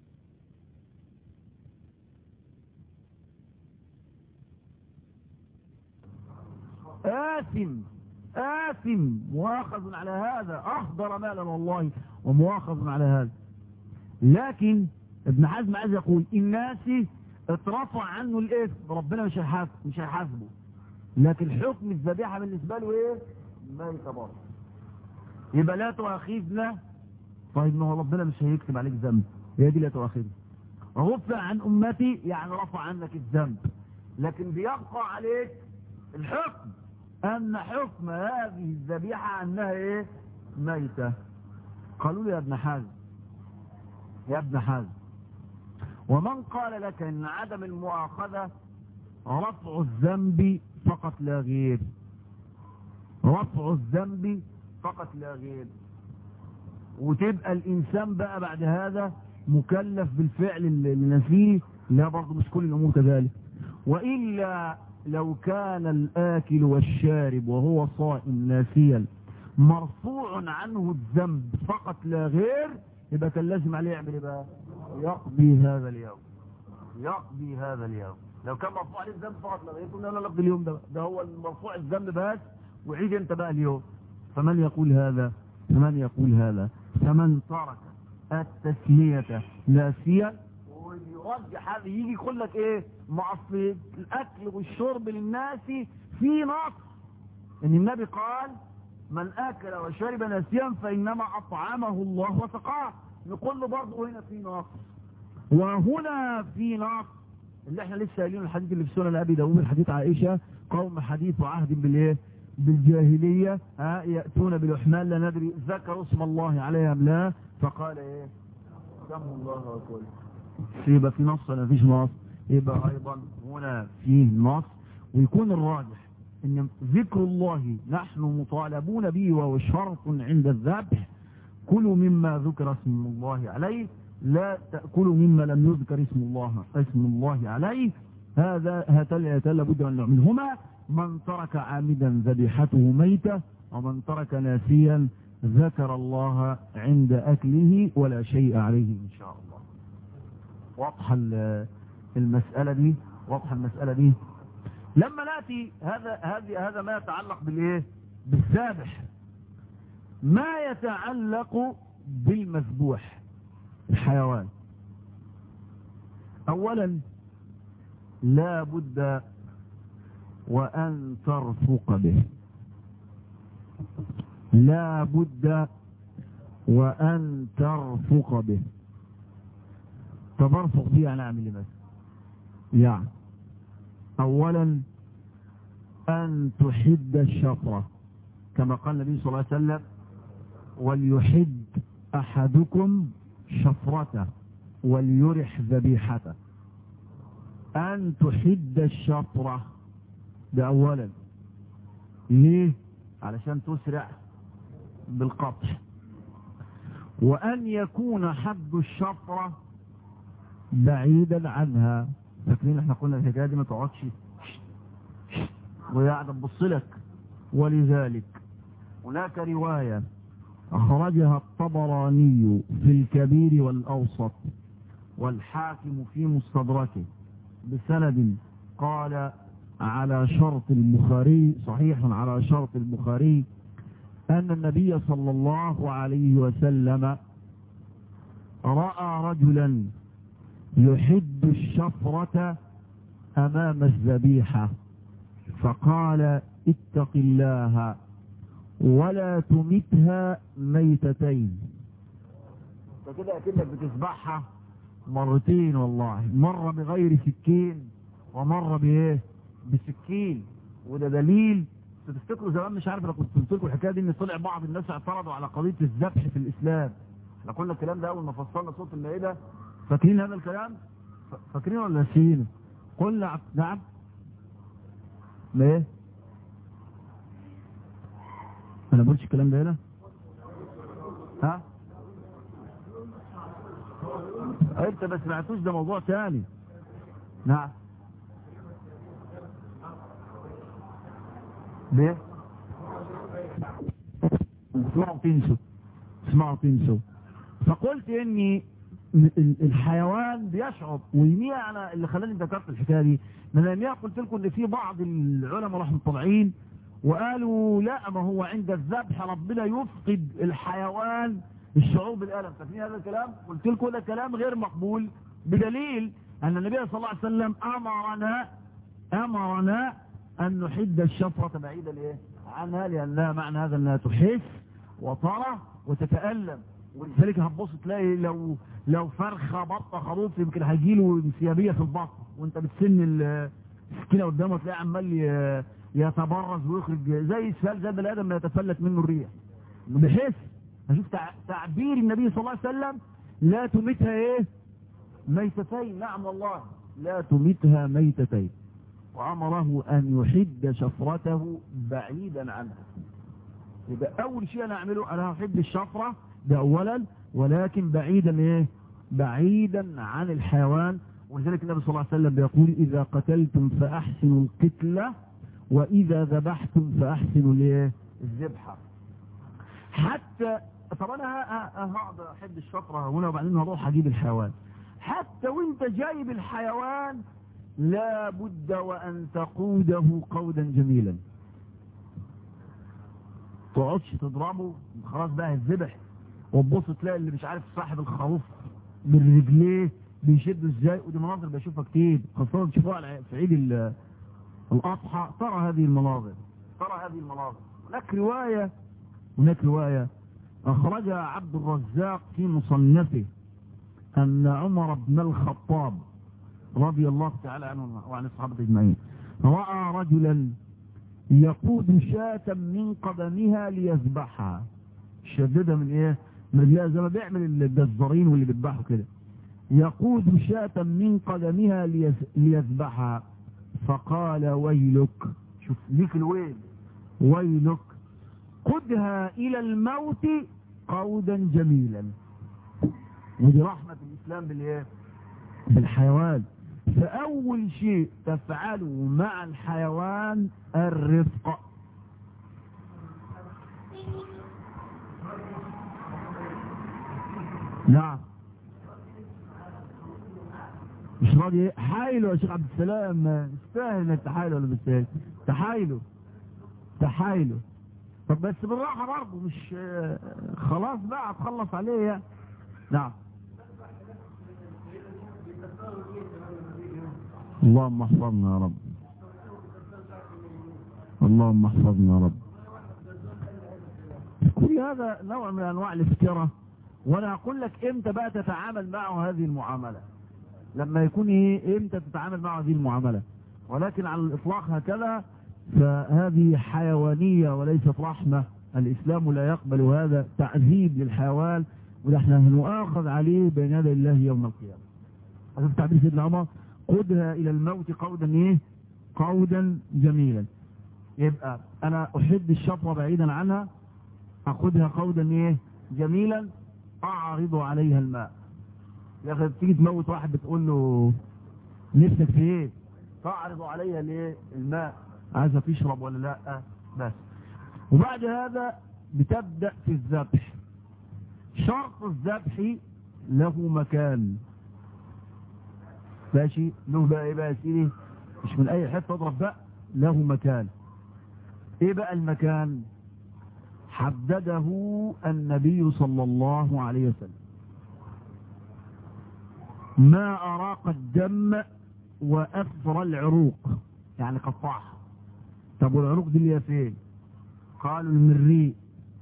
B: آثم آثم مؤاخذ على هذا أحضر مالا والله ومؤاخذ على هذا لكن ابن حزم عايز يقول الناس اترفع عنه الاسم ربنا مش هيحاسبه مش هيحاسبه لكن حكم الذبيحه بالنسبه له ايه ميتة برضه يبقى لا تؤاخذنا طيب ما هو ربنا مش هيكتب عليك ذنب هي دي لا تؤاخذنا رفع عن امتي يعني رفع عنك الذنب لكن بيبقى عليك الحكم ان حكم هذه الذبيحه انها ايه ميته قالوا لي يا ابن حازم يا ابن حازم ومن قال لك ان عدم المؤاخذة رفع الذنب فقط لا غير رفع الذنب فقط لا غير وتبقى الانسان بقى بعد هذا مكلف بالفعل اللي نسيه لا برضه مش كل الامور كذلك والا لو كان الاكل والشارب وهو صائم ناسيا مرفوع عنه الذنب فقط لا غير يبقى كان لازم عليه يعمل ايه بقى يقضي هذا اليوم يقضي هذا اليوم لو كان مرفوع عليه الذنب فقط لا غير كنا لا نقضي اليوم ده ده هو المرفوع الذنب بس وعيد انت بقى اليوم فمن يقول هذا فمن يقول هذا فمن ترك التسمية ناسيا ويرجح هذا يجي يقول لك ايه ما اصل الاكل والشرب للناس في نص ان النبي قال من اكل وشرب ناسيا فانما اطعمه الله وسقاه نقول له برضه هنا في نص وهنا في نص اللي احنا لسه قايلين الحديث اللي في سنن ابي داوود الحديث عائشه قوم حديث عهد بالايه بالجاهليه ها ياتون بالاحمال لا ندري ذكروا اسم الله عليها ام لا فقال ايه سموا الله وكل يبقى في نص ولا فيش نص يبقى ايضا هنا فيه نص ويكون الراجح ان ذكر الله نحن مطالبون به وهو شرط عند الذبح كلوا مما ذكر اسم الله عليه لا تأكلوا مما لم يذكر اسم الله اسم الله عليه هذا هاتان لابد ان منهما من ترك عامدا ذبيحته ميتة ومن ترك ناسيا ذكر الله عند أكله ولا شيء عليه إن شاء الله واضحة المسألة دي واضحة المسألة دي لما نأتي هذا هذه هذا ما يتعلق بالايه بالذابح ما يتعلق بالمذبوح الحيوان اولا لا بد وان ترفق به لا بد وان ترفق به طب ارفق به يعني اعمل ايه يعني اولا ان تحد الشفرة كما قال النبي صلى الله عليه وسلم وليحد احدكم شفرته وليرح ذبيحته ان تحد الشفرة ده اولا ليه علشان تسرع بالقطع وان يكون حد الشفرة بعيدا عنها فاكرين احنا قلنا الحكايه دي ما تقعدش وهي قاعده تبص لك ولذلك هناك روايه اخرجها الطبراني في الكبير والاوسط والحاكم في مستدركه بسند قال على شرط البخاري صحيح على شرط البخاري ان النبي صلى الله عليه وسلم راى رجلا يحد الشفرة أمام الذبيحة فقال اتق الله ولا تمتها ميتتين فكده أكنك بتذبحها مرتين والله مرة بغير سكين ومرة بإيه بسكين وده دليل تفتكروا زمان مش عارف لو كنت قلت لكم الحكايه دي ان طلع بعض الناس اعترضوا على قضيه الذبح في الاسلام احنا قلنا الكلام ده اول ما فصلنا صوت المائده فاكرين هذا الكلام فاكرين ولا ناسيين قلنا نعم ما ايه انا بقولش الكلام ده هنا ها انت ما سمعتوش ده موضوع تاني نعم ليه اسمعوا تنسوا اسمعوا تنسوا فقلت اني الحيوان بيشعر ويميع على اللي خلاني ذكرت الحكايه دي من الايام قلت لكم ان في بعض العلماء راحوا طالعين وقالوا لا ما هو عند الذبح ربنا يفقد الحيوان الشعور بالالم فاكرين هذا الكلام قلت لكم ده كلام غير مقبول بدليل ان النبي صلى الله عليه وسلم امرنا امرنا ان نحد الشفره بعيدا ايه عنها لانها معنى هذا انها تحس وترى وتتالم ولذلك هتبص تلاقي لو لو فرخه بطه خروف يمكن هيجيله انسيابيه في البطن وانت بتسن السكينه قدامه تلاقيه عمال يتبرز ويخرج زي السفال زي البني ادم ما يتفلت منه الريح بحيث هشوف تعبير النبي صلى الله عليه وسلم لا تمتها ايه ميتتين نعم والله لا تمتها ميتتين وامره ان يحد شفرته بعيدا عنها يبقى اول شيء انا اعمله انا هحد الشفره ده اولا ولكن بعيدا ايه بعيدا عن الحيوان ولذلك النبي صلى الله عليه وسلم بيقول اذا قتلتم فاحسنوا القتله واذا ذبحتم فاحسنوا الايه الذبحه حتى طب انا هقعد احد الشفره هنا وبعدين هروح اجيب الحيوان حتى وانت جايب الحيوان لا بد وان تقوده قودا جميلا تقعدش تضربه خلاص بقى الذبح وتبص تلاقي اللي مش عارف صاحب الخروف بالرجليه بيشده ازاي ودي مناظر بشوفها كتير خاصه تشوفوها في عيد الاضحى ترى هذه المناظر ترى هذه المناظر هناك روايه هناك روايه اخرجها عبد الرزاق في مصنفه ان عمر بن الخطاب رضي الله تعالى عنه وعن الصحابه اجمعين راى رجلا يقود شاة من قدمها ليذبحها شددها من ايه من رجلها زي ما بيعمل الجزارين واللي بيذبحوا كده يقود شاة من قدمها ليذبحها فقال ويلك شوف ليك الويل ويلك قدها الى الموت قودا جميلا ودي رحمة الاسلام بالايه بالحيوان فاول شيء تفعله مع الحيوان الرفق نعم مش راضي حايله يا شيخ عبد السلام استاهل انك تحايله ولا مستاهل تحايله تحايله طب بس بالراحه برضه مش خلاص بقى هتخلص عليه يعني نعم اللهم احفظنا يا رب اللهم احفظنا يا رب كل هذا نوع من انواع الافتراء وانا اقول لك امتى بقى تتعامل معه هذه المعاملة لما يكون ايه امتى تتعامل معه هذه المعاملة ولكن على الاطلاق هكذا فهذه حيوانية وليست رحمة الاسلام لا يقبل هذا تعذيب للحيوان وده احنا هنؤاخذ عليه بين يدي الله يوم القيامة هذا تعبير سيدنا عمر قدها الى الموت قودا ايه قودا جميلا يبقى انا احد الشفرة بعيدا عنها اخذها قودا ايه جميلا اعرض عليها الماء يا اخي تيجي تموت واحد بتقول له نفسك في ايه تعرض عليها الايه الماء عايزه تشرب ولا لا بس وبعد هذا بتبدا في الذبح شرط الذبح له مكان ماشي له بقى ايه بقى يا سيدي مش من اي حته اضرب بقى له مكان ايه بقى المكان حدده النبي صلى الله عليه وسلم ما أراق الدم وأثر العروق يعني قطعها طب والعروق دي اللي هي فين قالوا المريء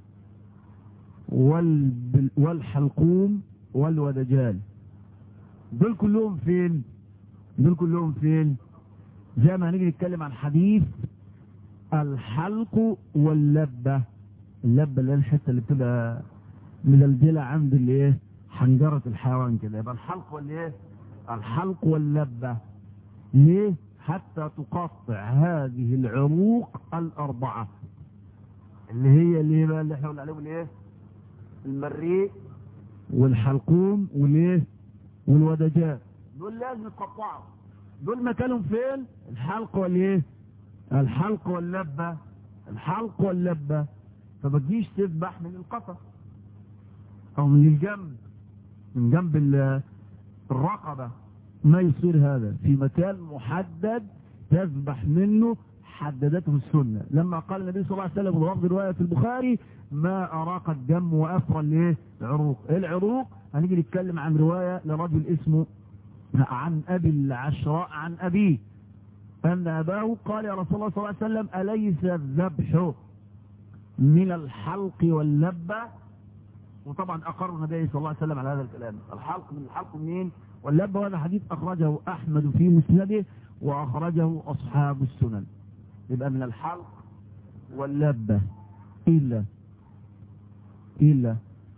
B: والبل والحلقوم والودجان دول كلهم فين دول كلهم فين زي ما هنيجي نتكلم عن حديث الحلق واللبة اللبة اللي هي الحتة اللي بتبقى مدلدلة عند الايه حنجرة الحيوان كده يبقى الحلق والايه الحلق واللبة ليه حتى تقطع هذه العروق الأربعة اللي هي اللي هي بقى اللي احنا قلنا عليهم الايه المريء والحلقوم والايه والودجات دول لازم يتقطعوا دول مكانهم فين الحلق والايه الحلق واللبة الحلق واللبة فما تجيش تذبح من القفا او من الجنب من جنب ال- الرقبة ما يصير هذا في مكان محدد تذبح منه حددته السنة لما قال النبي صلى الله عليه وسلم وفي رواية في البخاري ما أراق الدم وأفرى الايه العروق إيه العروق هنيجي نتكلم عن رواية لرجل اسمه عن أبي العشراء عن أبيه أن أباه قال يا رسول الله صلى الله عليه وسلم أليس الذبح من الحلق واللبة وطبعا أقر النبي صلى الله عليه وسلم على هذا الكلام الحلق من الحلق منين واللبة وهذا حديث أخرجه أحمد في مسنده وأخرجه أصحاب السنن يبقى من الحلق واللبة إلا إلا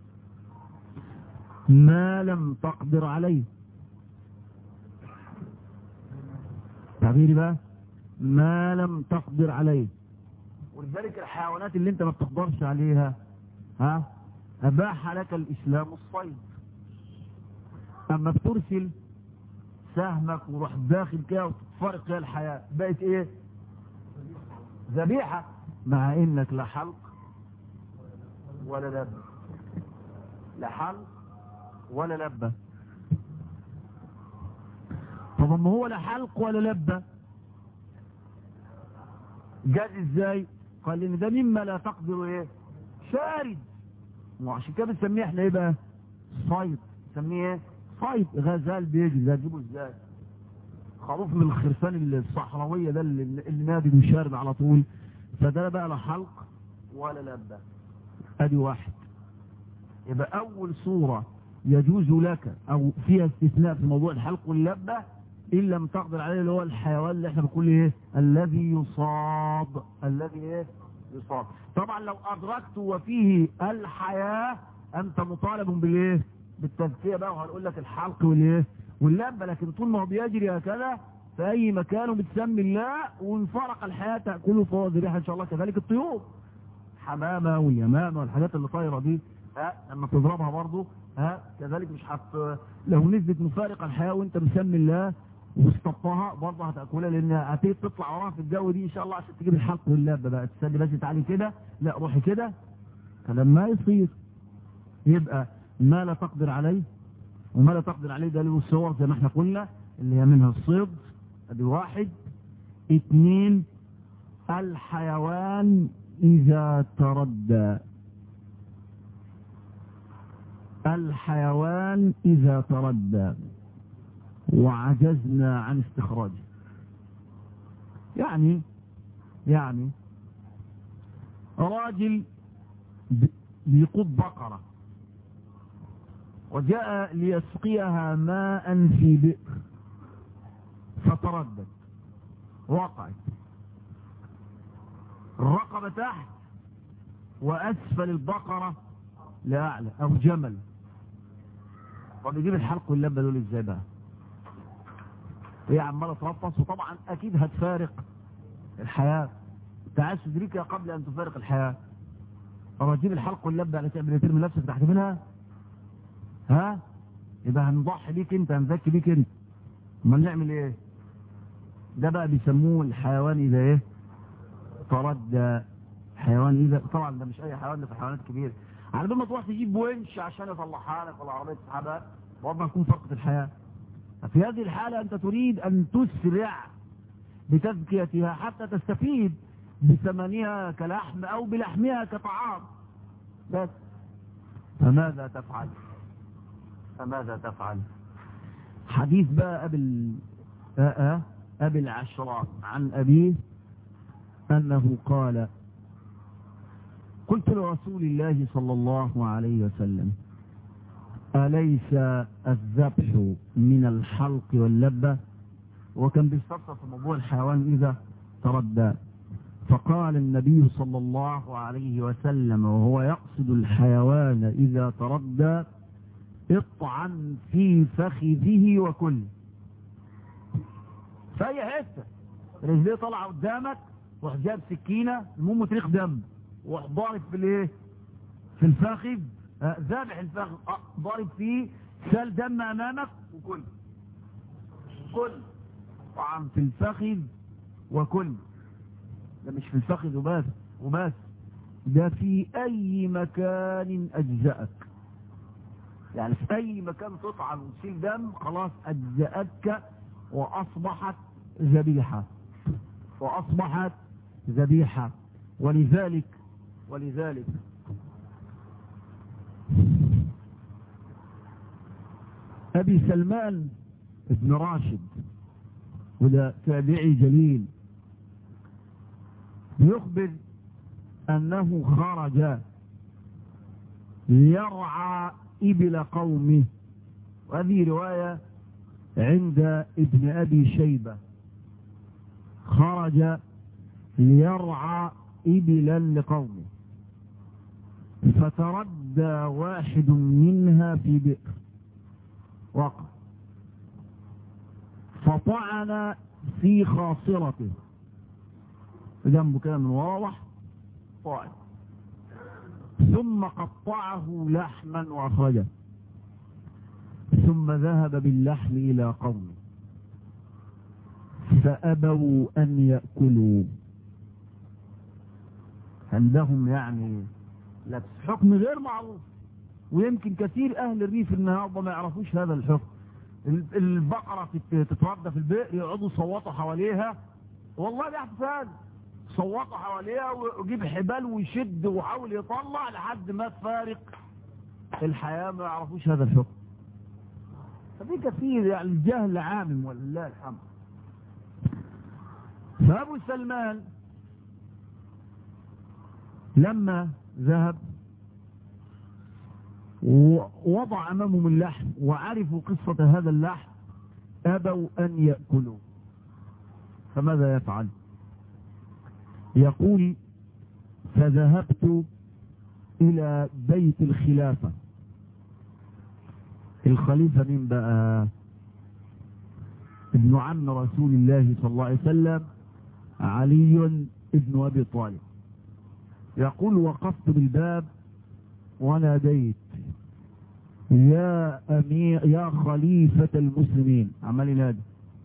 B: ما لم تقدر عليه تعبيري بقى ما لم تقدر عليه ولذلك الحيوانات اللي انت ما بتقدرش عليها ها اباح لك الاسلام الصيد اما بترسل سهمك وروح داخل كده وتفرق كده الحياة بقت ايه ذبيحة مع انك لا حلق ولا لبة لا حلق ولا لبة طب ما هو لا حلق ولا لبة جاز ازاي قال ان ده مما لا تقدر ايه شارد وعشان كده بنسميه احنا ايه بقى صيد نسميه ايه صيد غزال بيجري ده تجيبه ازاي خروف من الخرفان الصحراوية ده اللي, اللي نادي بيشارد على طول فده بقى لا حلق ولا لبة ادي واحد يبقى اول صورة يجوز لك او فيها استثناء في موضوع الحلق واللبة ان لم تقدر عليه اللي هو الحيوان اللي احنا بنقول ايه الذي يصاب الذي ايه يصاب طبعا لو ادركت وفيه الحياة انت مطالب بالايه بالتزكية بقى وهنقول لك الحلق والايه واللبة لكن طول ما هو بيجري هكذا في اي مكان وبتسمي الله وانفرق الحياة تأكله فهو ذبيحة ان شاء الله كذلك الطيور حمامة واليمامة والحاجات اللي طايرة دي ها لما تضربها برضه ها كذلك مش حت لو نزلت مفارق الحياة وانت مسمي الله واصطبتها برضه هتاكلها لان هتيجي تطلع وراها في الجو دي ان شاء الله عشان تجيب الحلق واللبه بقى تستني بس تعالي كده لا روحي كده فلما يصير يبقى ما لا تقدر عليه وما لا تقدر عليه ده له الصور زي ما احنا قلنا اللي هي منها الصيد ادي واحد اثنين الحيوان اذا تردى الحيوان اذا تردى وعجزنا عن استخراجه يعني يعني راجل بيقود بقرة وجاء ليسقيها ماء في بئر فتردد وقعت الرقبة تحت وأسفل البقرة لأعلى أو جمل طب يجيب الحلق واللبة دول ازاي بقى هي عماله ترفص وطبعا اكيد هتفارق الحياه انت عايز تدركها قبل ان تفارق الحياه طب تجيب الحلق واللبه على تعمل ترمي نفسك تحت منها ها يبقى هنضحي بيك انت هنزكي بيك انت امال نعمل ايه ده بقى بيسموه الحيوان اذا ايه تردى حيوان اذا طبعا ده مش اي حيوان ده في حيوانات كبيره على بال ما تروح تجيب ونش عشان يطلعها لك ولا عربيه تسحبها برضه هتكون فرقه الحياه في هذه الحالة أنت تريد أن تسرع بتزكيتها حتى تستفيد بثمنها كلحم أو بلحمها كطعام بس فماذا تفعل فماذا تفعل حديث بقى أبي أبي العشراء عن أبيه أنه قال قلت لرسول الله صلى الله عليه وسلم أليس الذبح من الحلق واللبة وكان بيستفسر في موضوع الحيوان إذا تردى فقال النبي صلى الله عليه وسلم وهو يقصد الحيوان إذا تردى اطعن في فخذه وكل في أي حتة رجليه طالعة قدامك روح جاب سكينة المهم تريق دم وروح ضارب في الايه في الفخذ ذابح الفخذ ضارب فيه سال دم امامك وكل كل طعم في الفخذ وكل ده مش في الفخذ وبس وبس ده في اي مكان اجزأك يعني في اي مكان تطعن وتشيل دم خلاص اجزأتك واصبحت ذبيحة واصبحت ذبيحة ولذلك ولذلك ابي سلمان ابن راشد وده تابعي جليل يخبر انه خرج ليرعى ابل قومه وهذه رواية عند ابن ابي شيبة خرج ليرعى ابلا لقومه فتردى واحد منها في بئر وقع فطعن في خاصرته جنبه كده من واضح طعن ثم قطعه لحما واخرجه ثم ذهب باللحم الى قومه فابوا ان ياكلوا عندهم يعني لبس حكم غير معروف ويمكن كثير اهل الريف النهارده ما يعرفوش هذا الحكم البقرة تتردى في البئر يقعدوا يصوتوا حواليها والله ده احتفال صوتوا حواليها ويجيب حبال ويشد ويحاول يطلع لحد ما تفارق الحياة ما يعرفوش هذا الحكم ففي كثير يعني الجهل عامم ولله الحمد فأبو سلمان لما ذهب ووضع أمامهم اللحم وعرفوا قصة هذا اللحم أبوا أن يأكلوا فماذا يفعل يقول فذهبت إلى بيت الخلافة الخليفة من بقى ابن عم رسول الله صلى الله عليه وسلم علي ابن أبي طالب يقول وقفت بالباب وناديت يا أمير يا خليفة المسلمين عمال ينادي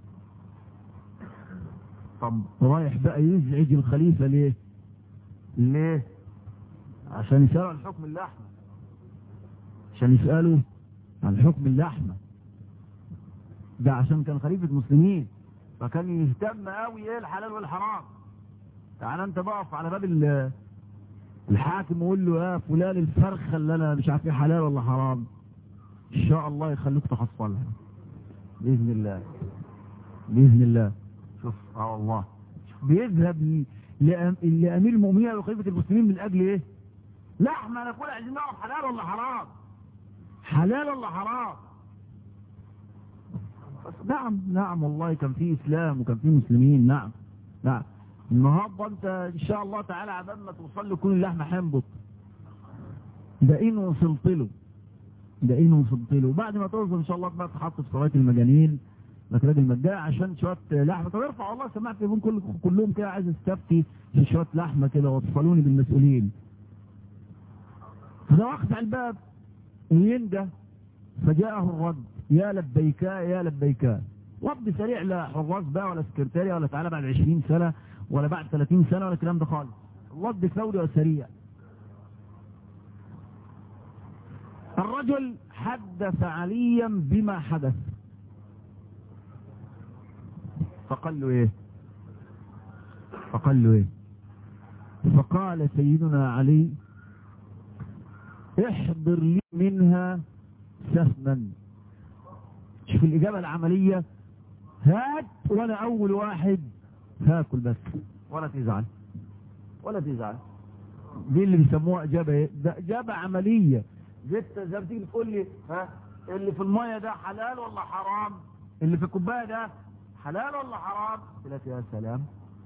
B: طب رايح بقى يزعج الخليفة ليه ليه عشان يسألوا عن حكم اللحمة عشان يسألوا عن حكم اللحمة ده عشان كان خليفة مسلمين فكان يهتم قوي ايه الحلال والحرام يعني انت بقف على باب الحاكم وقول له يا فلان الفرخة اللي انا مش عارف ايه حلال ولا حرام ان شاء الله يخليك تحصلها باذن الله باذن الله شوف اه والله شوف بيذهب لامير المؤمنين وخليفه المسلمين من اجل ايه لحمه انا كل عايزين نعرف حلال ولا حرام حلال ولا حرام نعم نعم والله كان في اسلام وكان في مسلمين نعم نعم النهارده انت ان شاء الله تعالى عبال ما توصل له كل اللحمه هينبط ده ان وصلت له ده ان وصلت له بعد ما توصل ان شاء الله بقى تحط في صلاه المجانين مكراج المجاعة عشان شوية لحمة طب ارفع والله سمعت يكون كل كلهم كده عايز استفتي في شوية لحمة كده وصلوني بالمسؤولين فده واقف على الباب وينده فجاءه الرد يا لبيكا يا لبيكا رد سريع لا حراس بقى ولا سكرتارية ولا تعالى بعد 20 سنة ولا بعد 30 سنة ولا الكلام ده خالص رد فوري وسريع الرجل حدث عليا بما حدث فقال له ايه فقال له ايه فقال سيدنا علي احضر لي منها سهما شوف الإجابة العملية هات وأنا أول واحد هاكل بس ولا تزعل ولا تزعل دي اللي بيسموها إجابة إيه؟ ده إجابة عملية جيت زي ما تيجي تقول لي ها اللي في المية ده حلال ولا حرام اللي في الكوباية ده حلال ولا حرام قلت لك يا سلام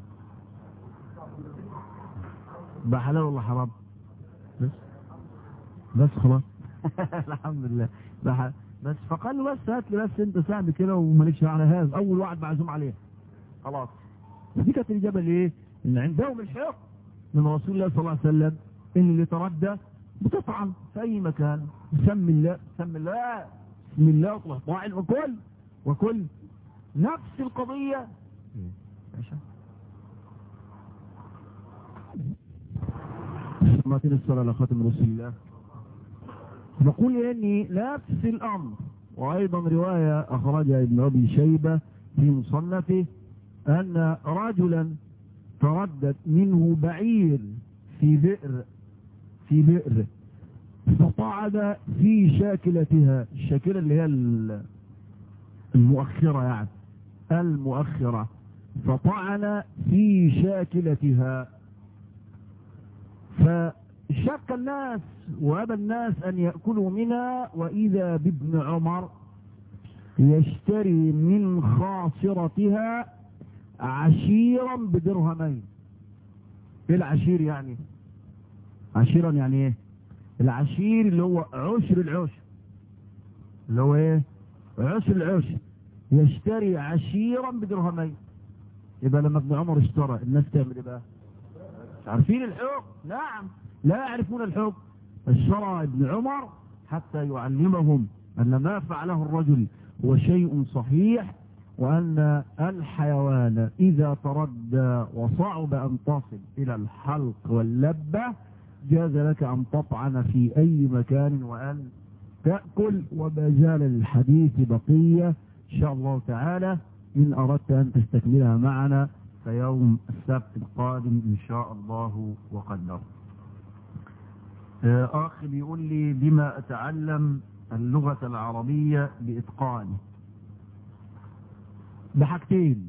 B: ده حلال ولا حرام بس بس خلاص الحمد لله ده بس فقال له بس هات لي بس انت ساعد كده ومالكش على هذا اول واحد معزوم عليه خلاص دي كانت الاجابه لايه ان عندهم الحق من رسول الله صلى الله عليه وسلم ان اللي تردى بتطعن في اي مكان سم الله سم الله بسم الله وتروح طاعن وكل وكل نفس القضية ماشي سمعتين الصلاة على خاتم رسول الله نقول إني نفس الأمر وأيضا رواية أخرجها ابن أبي شيبة في مصنفه أن رجلا تردد منه بعير في بئر في بئر فطعن في شاكلتها الشاكلة اللي هي ال- المؤخرة يعني المؤخرة فطعن في شاكلتها فشك الناس وأبى الناس أن يأكلوا منها وإذا بابن عمر يشتري من خاصرتها عشيرا بدرهمين ايه العشير يعني عشيرا يعني ايه العشير اللي هو عشر العشر اللي هو ايه عشر العشر يشتري عشيرا بدرهمين يبقى لما ابن عمر اشترى الناس تعمل ايه بقى مش عارفين الحكم نعم لا يعرفون الحكم اشترى ابن عمر حتى يعلمهم ان ما فعله الرجل هو شيء صحيح وأن الحيوان إذا تردى وصعب أن تصل إلى الحلق واللبة جاز لك أن تطعن في أي مكان وأن تأكل وما زال للحديث بقية إن شاء الله تعالى إن أردت أن تستكملها معنا في يوم السبت القادم إن شاء الله وقدر آه، أخ بيقول لي بما أتعلم اللغة العربية بإتقان بحاجتين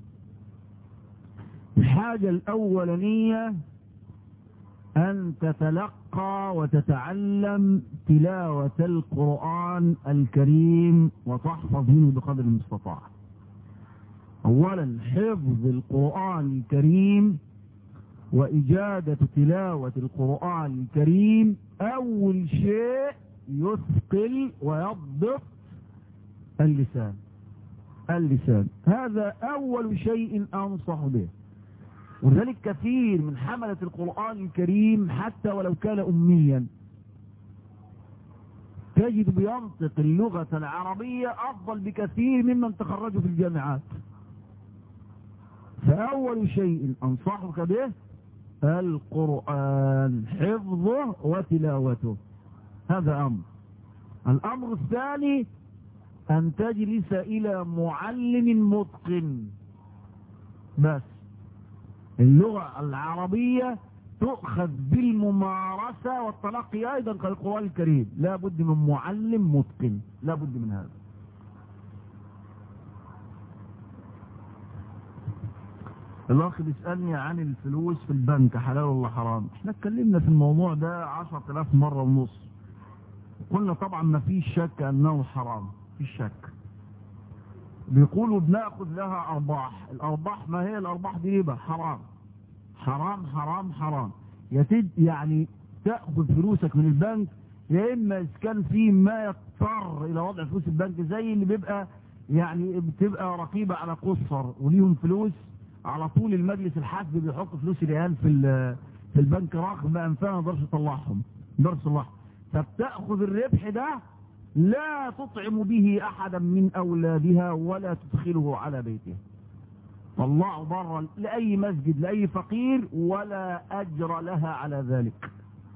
B: الحاجة الأولانية أن تتلقى وتتعلم تلاوة القرآن الكريم وتحفظ منه بقدر المستطاع أولا حفظ القرآن الكريم وإجادة تلاوة القرآن الكريم أول شيء يثقل ويضبط اللسان اللسان هذا أول شيء أنصح به ولذلك كثير من حملة القرآن الكريم حتى ولو كان أميا تجد بينطق اللغة العربية أفضل بكثير ممن تخرجوا في الجامعات فأول شيء أنصحك به القرآن حفظه وتلاوته هذا أمر الأمر الثاني أن تجلس إلى معلم متقن بس اللغة العربية تؤخذ بالممارسة والتلقي أيضا كالقرآن الكريم لا بد من معلم متقن لا بد من هذا الأخ بيسألني عن الفلوس في البنك حلال ولا حرام احنا اتكلمنا في الموضوع ده عشرة آلاف مرة ونص قلنا طبعا ما فيش شك أنه حرام في شك بيقولوا بناخذ لها ارباح الارباح ما هي الارباح دي ربا حرام حرام حرام حرام يتد يعني تاخذ فلوسك من البنك يا اما اذا كان في ما يضطر الى وضع فلوس البنك زي اللي بيبقى يعني بتبقى رقيبه على قصر وليهم فلوس على طول المجلس الحاسب بيحط فلوس العيال في في البنك رغم انفها ما يقدرش يطلعهم ما يقدرش يطلعهم فبتاخذ الربح ده لا تطعم به احدا من اولادها ولا تدخله على بيته طلعه بره لاي مسجد لاي فقير ولا اجر لها على ذلك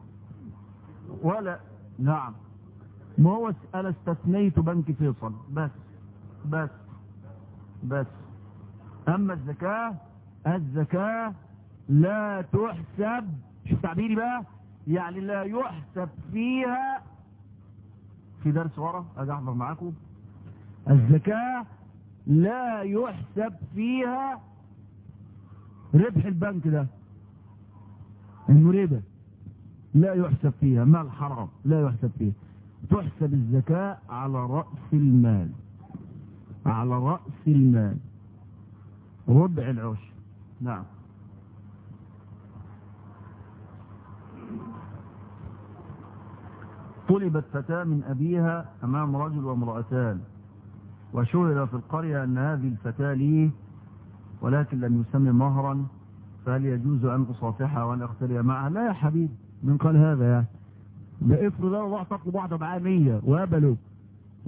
B: ولا نعم ما هو انا استثنيت بنك فيصل بس بس بس اما الزكاة الزكاة لا تحسب شوف تعبيري بقى يعني لا يحسب فيها في درس ورا اجي احضر معاكم الزكاة لا يحسب فيها ربح البنك ده انه ربا لا يحسب فيها مال حرام لا يحسب فيها تحسب الزكاة على رأس المال على رأس المال ربع العشر نعم طلبت فتاة من أبيها أمام رجل وامرأتان وشهر في القرية أن هذه الفتاة لي ولكن لم يسمي مهرا فهل يجوز أن أصافحها وأن أختلي معها لا يا حبيبي من قال هذا يعني ده افرض انا راح تطلب واحدة معاه 100 وقبله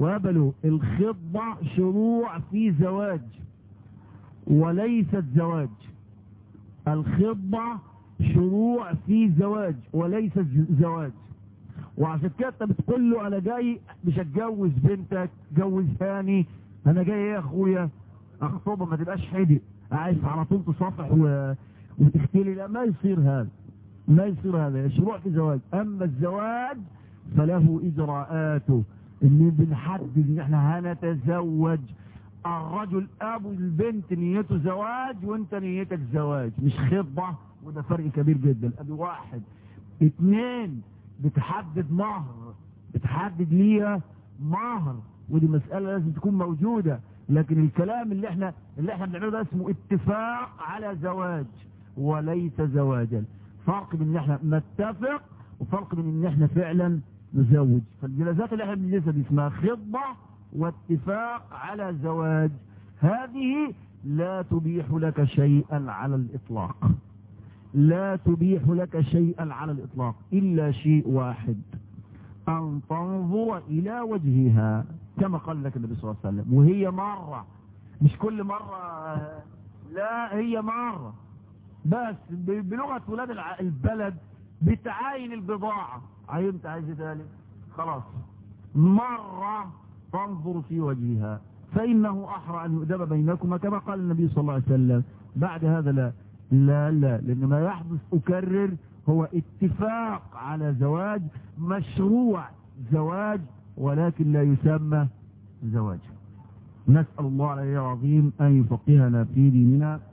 B: وقبلوا الخطبة شروع في زواج وليست زواج الخطبة شروع في زواج وليست زواج وعشان كده انت بتقول له انا جاي مش هتجوز بنتك جوزهاني انا جاي ايه يا اخويا اخطبها ما تبقاش حدق عايز على طول تصافح و... وتختلي لا ما يصير هذا ما يصير هذا شروع في زواج اما الزواج فله اجراءاته اللي بنحدد ان احنا هنتزوج الرجل ابو البنت نيته زواج وانت نيتك زواج مش خطبه وده فرق كبير جدا ادي واحد اتنين بتحدد مهر بتحدد ليها مهر ودي مسألة لازم تكون موجودة لكن الكلام اللي احنا اللي احنا بنعمله ده اسمه اتفاق على زواج وليس زواجا فرق بين ان احنا نتفق وفرق بين ان احنا فعلا نزوج فالجلسات اللي احنا بنجلسها دي اسمها خطبة واتفاق على زواج هذه لا تبيح لك شيئا على الاطلاق لا تبيح لك شيئا على الإطلاق إلا شيء واحد أن تنظر إلى وجهها كما قال لك النبي صلى الله عليه وسلم وهي مرة مش كل مرة لا هي مرة بس بلغة ولاد البلد بتعاين البضاعة عينت عايز ذلك خلاص مرة تنظر في وجهها فإنه أحرى أن يؤدب بينكما كما قال النبي صلى الله عليه وسلم بعد هذا لا لا لا لأن ما يحدث أكرر هو اتفاق على زواج مشروع زواج ولكن لا يسمى زواج نسأل الله العظيم أن يفقهنا في ديننا